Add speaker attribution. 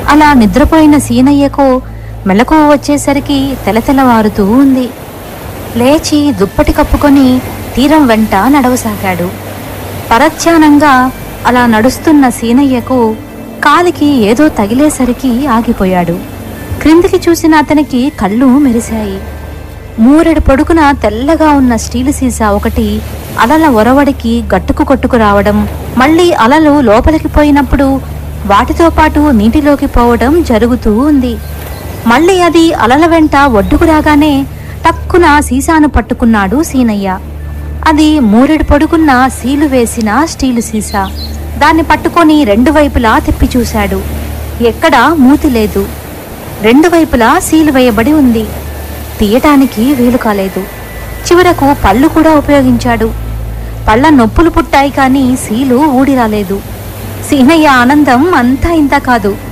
Speaker 1: అలా నిద్రపోయిన సీనయ్యకు మెలకువ వచ్చేసరికి తెలతెలవారుతూ ఉంది లేచి దుప్పటి కప్పుకొని తీరం వెంట నడవసాగాడు పరధ్యానంగా అలా నడుస్తున్న సీనయ్యకు కాలికి ఏదో తగిలేసరికి ఆగిపోయాడు క్రిందికి చూసిన అతనికి కళ్ళు మెరిశాయి మూరెడు పొడుగున తెల్లగా ఉన్న స్టీలు సీసా ఒకటి అలల ఒరవడికి గట్టుకు కొట్టుకు రావడం మళ్ళీ అలలు లోపలికి పోయినప్పుడు వాటితో పాటు నీటిలోకి పోవడం జరుగుతూ ఉంది మళ్ళీ అది అలల వెంట ఒడ్డుకు రాగానే టక్కున సీసాను పట్టుకున్నాడు సీనయ్య అది మూరెడు పొడుగున్న సీలు వేసిన స్టీలు సీసా దాన్ని పట్టుకొని రెండు వైపులా తిప్పి చూశాడు ఎక్కడా మూతి లేదు రెండు వైపులా సీలు వేయబడి ఉంది తీయటానికి వీలు కాలేదు చివరకు పళ్ళు కూడా ఉపయోగించాడు పళ్ళ నొప్పులు పుట్టాయి కానీ సీలు ఊడి రాలేదు సీనయ్య ఆనందం అంతా ఇంత కాదు